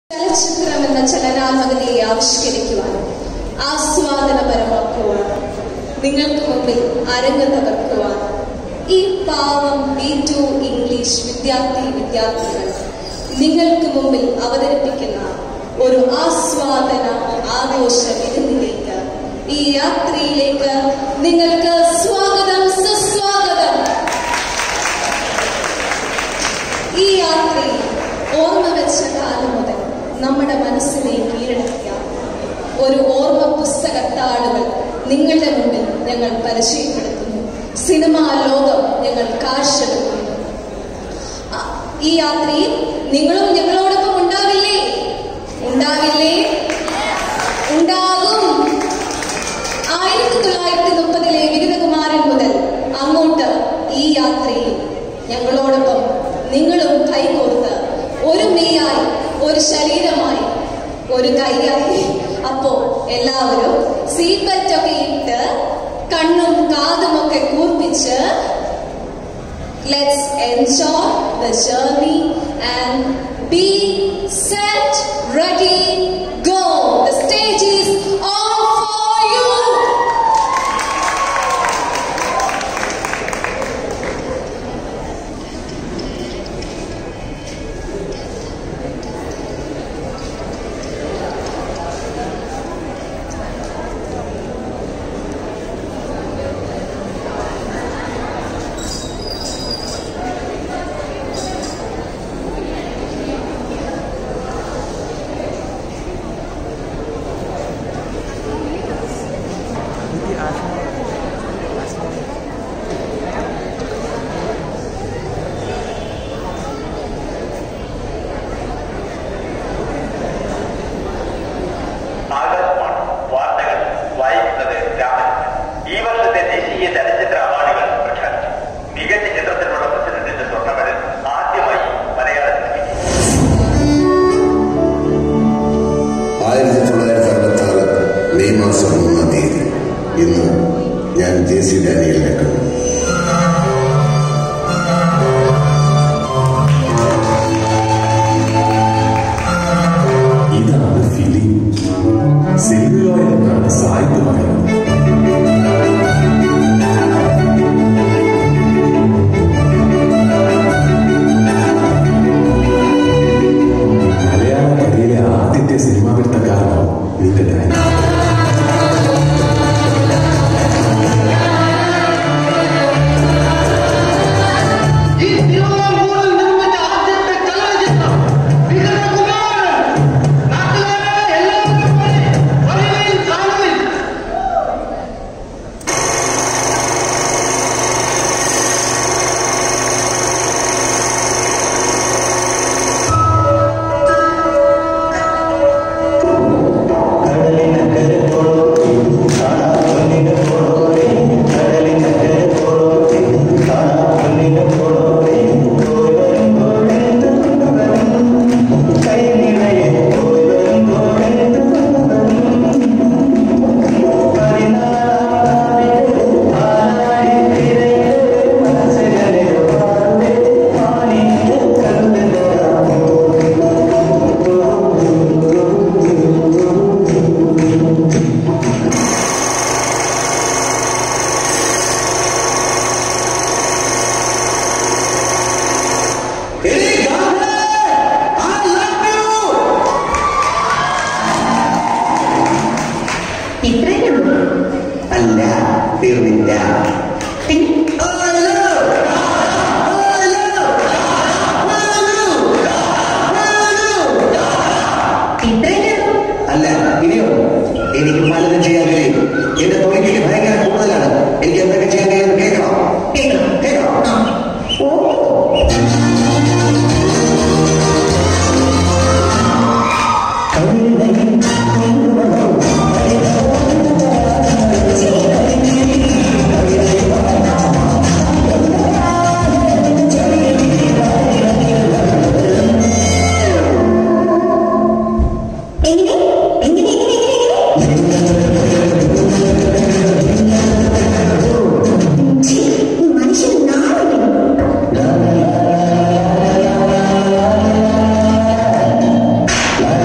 ചലച്ചിത്രം എന്ന ചലനാത്മകതയെ ആവിഷ്കരിക്കുവാൻ ആസ്വാദനപരമാക്കുവാൻ നിങ്ങൾക്ക് മുമ്പിൽ അരങ്ങ് തകർക്കുവാൻ ഈ പാവം ബി ടു ഇംഗ്ലീഷ് വിദ്യാർത്ഥി വിദ്യാർത്ഥികൾ നിങ്ങൾക്ക് മുമ്പിൽ അവതരിപ്പിക്കുന്ന ഒരു ആസ്വാദന ആഘോഷ വിരുന്നിലേക്ക് ഈ യാത്രയിലേക്ക് നിങ്ങൾക്ക് സ്വാഗതം സുസ്വാഗതം ഈ യാത്രയിൽ ഓർമ്മ വെച്ച കാലം മുതൽ നമ്മുടെ മനസ്സിനെ കീഴടക്കിയ ഒരു ഓർമ്മ പുസ്തകത്താളുകൾ നിങ്ങളുടെ മുമ്പിൽ ഞങ്ങൾ പരിചയപ്പെടുത്തുന്നു സിനിമാ ലോകം ഞങ്ങൾ കാഴ്ചവെക്കുന്നു ആ, ഈ യാത്രയിൽ നിങ്ങളും ഞങ്ങളോടൊപ്പം ഉണ്ടാവില്ലേ ഉണ്ടാവില്ലേ ഉണ്ടാകും ആയിരത്തി തൊള്ളായിരത്തി മുപ്പതിലെ വിഗതകുമാരൻ മുതൽ അങ്ങോട്ട് ഈ യാത്രയിൽ ഞങ്ങളോടൊപ്പം നിങ്ങളും കൈകോർത്ത് ഒരു മെയ്യായി ഒരു ശരീരമായി ഒരു കൈയായി അപ്പോ എല്ലാവരും സീറ്റ് ബെൽറ്റ് ഒക്കെ ഇട്ട് കണ്ണും കാതുമൊക്കെ കൂർപ്പിച്ച് let's enjoy the journey and be set ready go the stage is all for you Akashvani വാർത്തകൾ വായിക്കുന്നത് രാമൻ ഈ വർഷത്തെ ദേശീയ ചലച്ചിത്ര അവാർഡുകൾ പ്രഖ്യാപിച്ചു മികച്ച ചിത്രത്തിനുള്ള പ്രസിഡന്റിന്റെ സ്വർണ്ണമെഡൽ ആദ്യമായി മലയാളത്തിൽ കിട്ടി ആയിരത്തി തൊള്ളായിരത്തി അറുപത്തി ആറ് മെയ് മാസം മൂന്നാം തീയതി ഇന്ന് ഞാൻ ജെ സി ഡാനിയലിനെ കണ്ടു ഇതാണ് ഫിലിം സിനിമ എന്നാണ് സായിപ്പ് പറയുന്നത് മലയാള കഥയിലെ ആദ്യത്തെ സിനിമാ വൃത്തക്കാരനോ നിന്റെ ഡാനി ഈ തിരുവനന്തപുരം നിർമ്മിച്ച ആദ്യത്തെ ചലനചിത്രം വിഗതകുമാരൻ നാട്ടുകാരെ എല്ലാവരും പറയുകയും കാണുകയും ഇത്രയുള്ളൂ അല്ല തീർന്നില്ല ഇത്രയുള്ളൂ അല്ല ഇനിയോ എനിക്ക് പലതും ചെയ്യാൻ കഴിയും എന്റെ തൊഴിൽ ഭയങ്കര കൂടുതലാണ് എനിക്ക് എന്തൊക്കെ ചെയ്യാൻ കഴിയുമെന്ന് കേൾക്കണം കേൾക്കണം കേൾക്കണം ഓ എങ്ങനെ എങ്ങനെ എങ്ങനെ എങ്ങനെ ഛീ, ഈ മനുഷ്യൻ നാളെ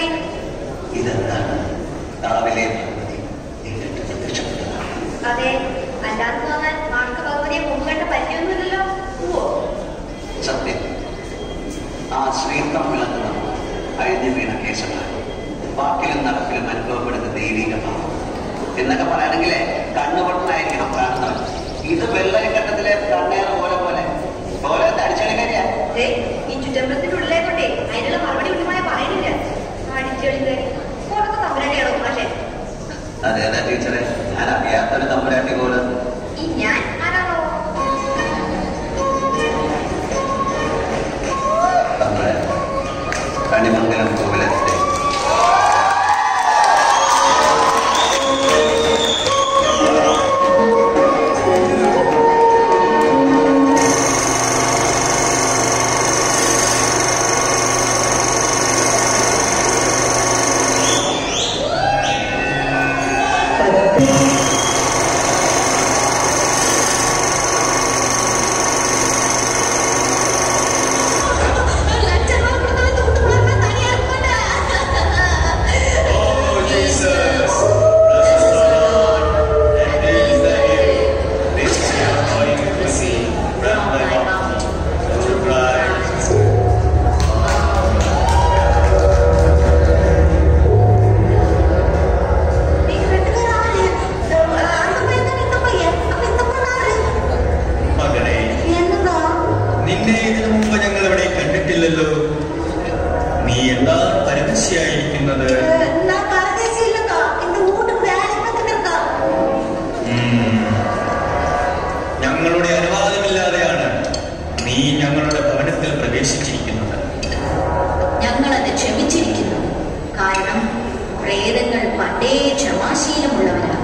ഉണ്ടായി ഇതെന്താണ് രാവിലെ ഭഗവതി എന്നിട്ട് പ്രത്യക്ഷപ്പെട്ടതാണ് അതെ അല്ലാതെ തോന്നാൻ മാർക്ക് ഭഗവതിയെ മുമ്പ് കണ്ട പരിചയമൊന്നുമില്ലല്ലോ ഓ സത്യം ആ ശ്രീത്വം വിളങ്ങുന്ന അഴിഞ്ഞു വീണ കേശമാണ് വാക്കിലും നടപ്പിലും അനുഭവപ്പെടുന്ന ദൈവിക ഭാവം എന്നൊക്കെ പറയുകയാണെങ്കിൽ കണ്ണുകൊണ്ടായിരിക്കണം കാണുന്നവൻ ഇത് വെള്ളരിക്കട്ടത്തിലെ കണ്ണേറ് പോലെ പോലെ പോലെ അടിച്ചെടുക്കാരിയാ ദേ, ഈ ചുറ്റമ്പലത്തിന്റെ ഉള്ളിലേക്കൊണ്ടേ അതിനുള്ള മറുപടി കൃത്യമായി പറയുന്നില്ല അടിച്ചെളിക്കാരി പുറത്ത് തമ്പുരാട്ടിയാണോ പക്ഷേ അതെ അതെ ടീച്ചറെ ഞാൻ അറിയാത്തൊരു തമ്പുരാട്ടി പോലെ ഈ ഞാൻ ആരാണോ തമ്പുരാൻ കണിമംഗലം കോവിലത്തെ മകനെ നിന്നെ ഇതിനു മുമ്പ് ഞങ്ങൾ ഇവിടെ കണ്ടിട്ടില്ലല്ലോ നീ എന്താ പരമശിയായിരിക്കുന്നത് ഉം. ഞങ്ങളുടെ അനുവാദമില്ലാതെയാണ് നീ ഞങ്ങളുടെ ഭവനത്തിൽ പ്രവേശിച്ചിരിക്കുന്നത് ഞങ്ങളത് ക്ഷമിച്ചിരിക്കുന്നു കാരണം പ്രേതങ്ങൾ പണ്ടേ ക്ഷമാശീലമുള്ളവരാണ്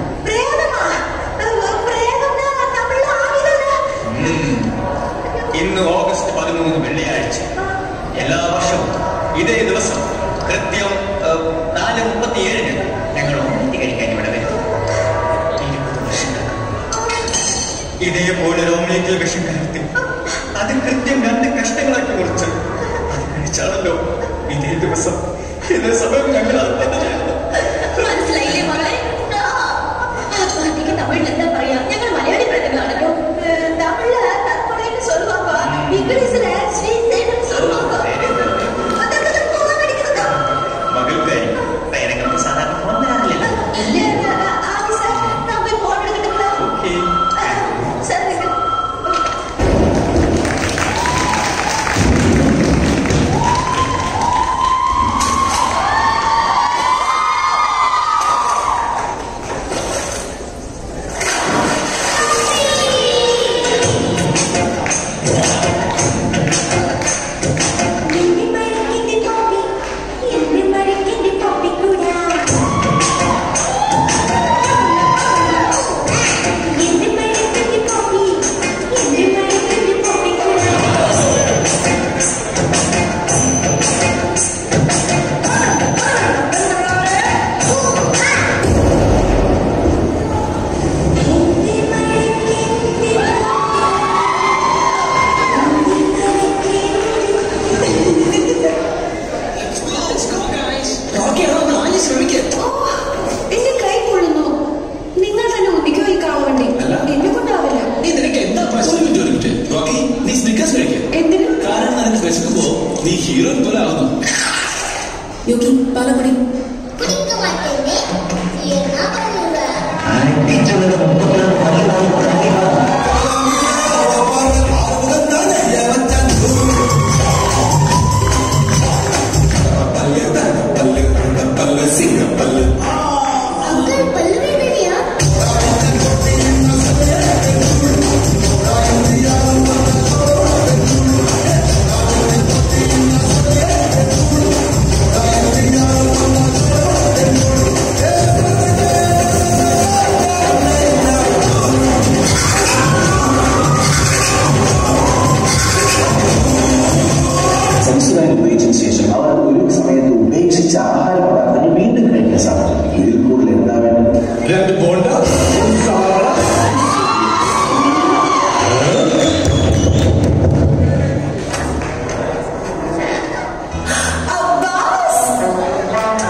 ഉം. ഇന്ന് ഓഗസ്റ്റ് പതിമൂന്ന് വെള്ളിയാഴ്ച എല്ലാ വർഷവും ഇതേ ദിവസം കൃത്യം ഏഹ്, നാല് മുപ്പത്തിയേഴിന് ഞങ്ങൾ ഓണത്തി കഴിക്കാൻ ഇവിടെ വരും ഇരുപത് വർഷങ്ങൾക്ക് മുമ്പ് ഇതേപോലെ ഒരു ഓംലേറ്റിൽ വിഷം കലർത്തി അത് കൃത്യം രണ്ട് കഷ്ടങ്ങളാക്കി മുറിച്ച് അത് കഴിച്ചാണല്ലോ ഇതേ ദിവസം ഇതേ സമയം ഞങ്ങൾ ആത്മഹത്യ ചെയ്തത്. മനസ്സിലായില്ലേ മകളെ ആത്മഹത്യക്ക് തമിഴിൽ എന്താ പറയാ ഞങ്ങൾ മലയാളി പ്രജകളാണല്ലോ തമിഴ് തற்பുഴയിൽ சொல்லுவாங்க ഇംഗ്ലീഷില് ശ്രീ സേനൻ சொல்லுவாங்க അതൊക്കെ പോകാൻ പഠിക്കുന്നതാ മകൾക്കായി പ്രേരങ്ങൾക്ക് സാധാരണ ഫോൺ വരാറില്ലല്ലോ ഇല്ല ആദ്യ സാർ നമ്മ ഫോൺ എടുക്കട്ടില്ല ഓക്കേ സാർ നിങ്ങൾ എന്റെ കൈ പൊള്ളുന്നു നിങ്ങൾ തന്നെ ഒന്നിക്കോ ഈ കാളുവണ്ടി എന്നെ കൊണ്ടാവില്ല നീ നിനക്ക് എന്താ പ്രശ്നം ഒരു മിനിറ്റ് ഒരു മിനിറ്റ് റോക്കി നീ സ്നിക്കേഴ്സ് കഴിക്കുക എന്തിന് കാരണം നിനക്ക് വിശക്കുമ്പോ നീ ഹീറോ പോലെ ആവുന്നു യോഗി പാലക്കുടി സംസ്കാരം ഉപയോഗിച്ചതിന് ശേഷം അവർ ഒരു സമയത്ത് ഉപേക്ഷിച്ച ആഹാര പദാർത്ഥങ്ങൾ വീണ്ടും കഴിക്കാൻ സാധിക്കും ഇതിൽ കൂടുതൽ എന്താ വേണ്ടത് രണ്ട് ബോണ്ട ഒരു സവാള അബ്ബാസ്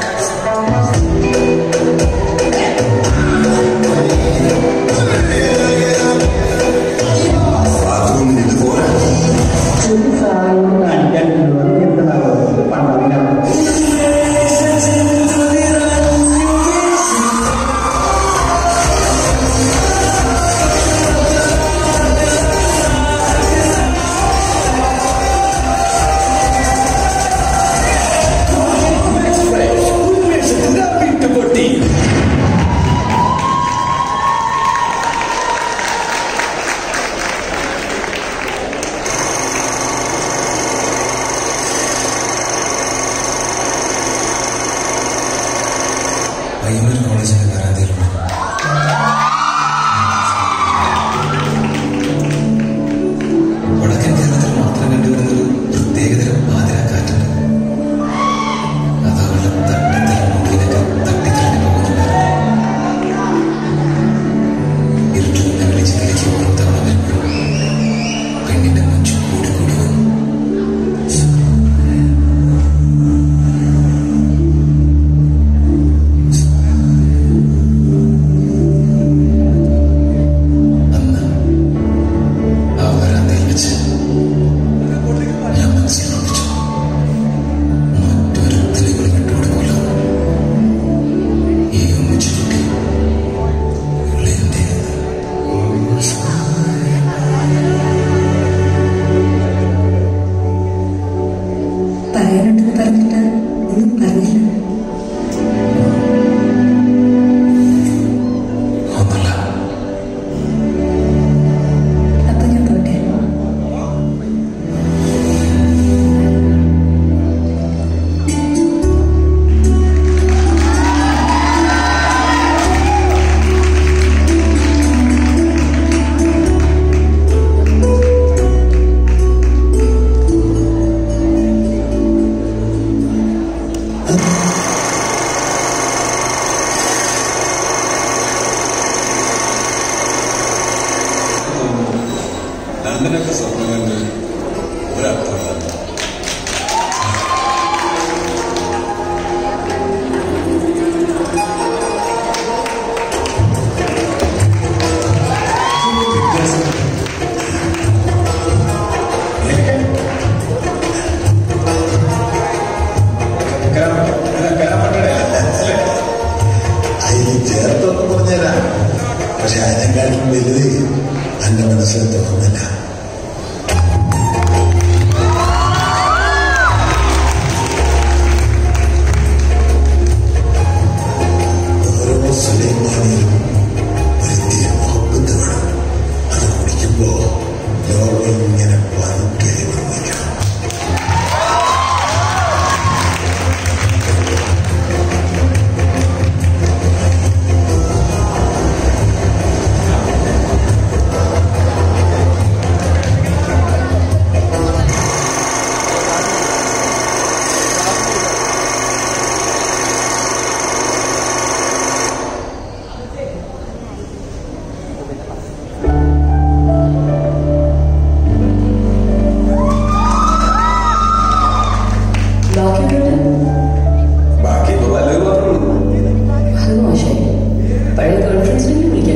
ലോക്കിട്ടുണ്ട് ബാക്കി ഇപ്പൊ പലരും മാത്രമേ ഉള്ളൂ അത് മോശമായി പഴയ കോൺഫറൻസിനെ വിളിക്കാൻ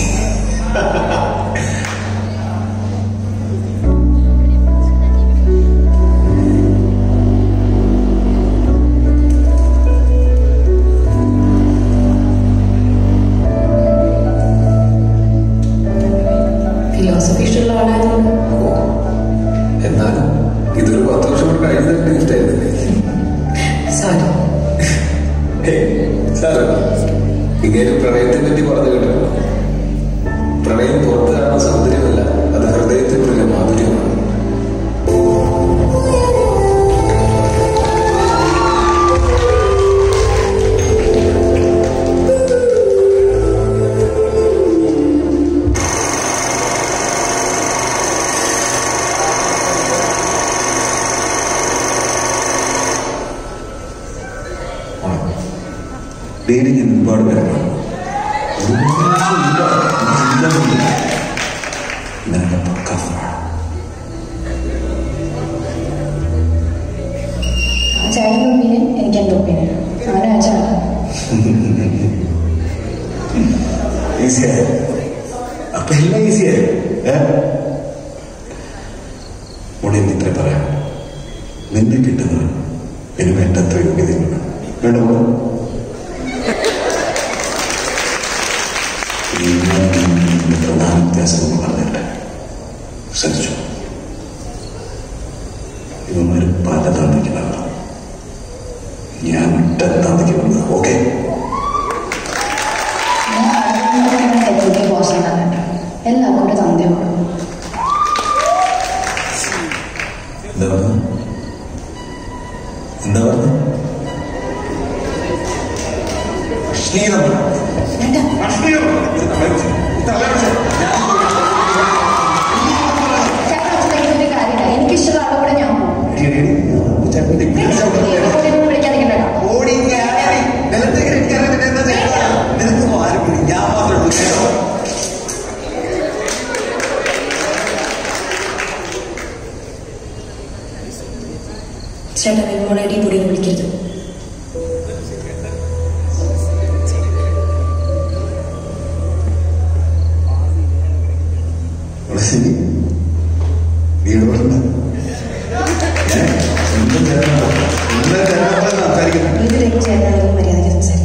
ഫിലോസഫി ഇഷ്ടമുള്ള ആളായതുകൊണ്ട് ഓ എന്നാലും ഇതൊരു പത്ത് വർഷം കൊണ്ട് കഴിഞ്ഞ ഗിഫ്റ്റ് ആയിരുന്നില്ലേ സോറി ഏയ്, സാരമില്ല. ഇങ്ങനെ പ്രണയത്തെ പറ്റി പറഞ്ഞു കേട്ടിട്ടുണ്ടോ പ്രണയം പുറത്ത് കാണുന്ന സൗന്ദര്യമല്ല അത് ഹൃദയത്തിനുള്ളിലെ മാധുര്യമാണ് ഡെയിലി ഞാൻ ഒരുപാട് പേരാണ് നിനക്ക് പക്കാ ആ ചേട്ടൻ്റെ ഒപ്പീനിയൻ എനിക്ക് എൻ്റെ ഒപ്പീനിയൻ അവനെ ആ ചേട്ടൻ ഈസിയായ അപ്പൊ എല്ലാം ഈസിയായി മോളെ എന്ന് ഇത്ര പറയാം നിന്നെ കിട്ടുന്നത് എനിക്ക് വേണ്ടത്ര യോഗ്യതയുണ്ട് വേണ്ട മോളെ ഇന്ന് പ്രധാന വ്യത്യാസം എന്ന് പറഞ്ഞിട്ട് ശ്രദ്ധിച്ചു ഇവന്മാര് പല തന്നിക്കുന്നവർ ഞാൻ ഒറ്റ തന്നിക്ക് വന്നത് ഓക്കെ പുതിയ ബോസ് ഉണ്ടാകണ്ട എല്ലാവർക്കും ഒരു തന്ത്യമാണ് എന്താ പറഞ്ഞത് എന്താ പറഞ്ഞത് അശ്ലീലം അശ്ലീലം ഇത് തലയിൽ വെച്ച്. ഇത് തലയിൽ വെച്ച്. ചേട്ടൻ ഒച്ചയ്ക്കൊരു കാര്യമില്ല എനിക്കിഷ്ടമുള്ള ആളുടെ കൂടെ ഞാൻ പോകും എടി, എടി, എടി. ചേട്ടൻ്റെ പിടിച്ച വിളിക്കാൻ നിൽക്കണ്ട ഓടി കയറി നിലത്തേക്ക് ഇരിക്കാതെ പിന്നെ എന്താ ചെയ്യാ നിനക്ക് ആരും പിടി ഞാൻ മാത്രമേ ഉള്ളൂ കേട്ടോ ചേട്ടൻ മോളെ അടി പൊടി വിളിക്കരുത് അവിടെ ശരി നീ ഇടപെടണ്ട ഞാൻ സ്വന്തം ചേട്ടനാണ്. സ്വന്തം ചേട്ടനോട് സംസാരിക്കുന്നു ഇതിലേക്ക് ചേട്ടനാണെങ്കിൽ മര്യാദയ്ക്ക് സംസാരിക്കും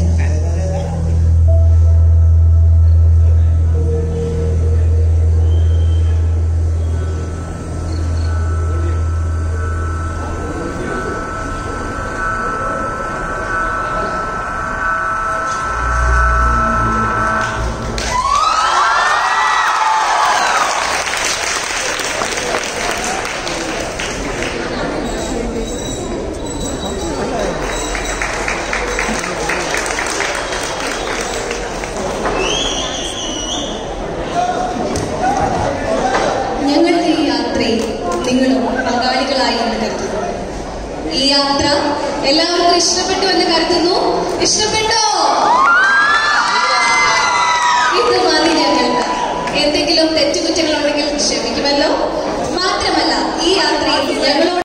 ഞങ്ങളുടെ ഈ യാത്രയിൽ നിങ്ങളും പങ്കാളികളായി എന്ന് കരുതുന്നു ഈ യാത്ര എല്ലാവർക്കും ഇഷ്ടപ്പെട്ടു എന്ന് കരുതുന്നു ഇഷ്ടപ്പെട്ടോ ഇത് മതി ഞങ്ങൾക്ക് എന്തെങ്കിലും തെറ്റുകുറ്റങ്ങളുണ്ടെങ്കിൽ ക്ഷമിക്കുമല്ലോ മാത്രമല്ല ഈ യാത്രയിൽ ഞങ്ങളോട്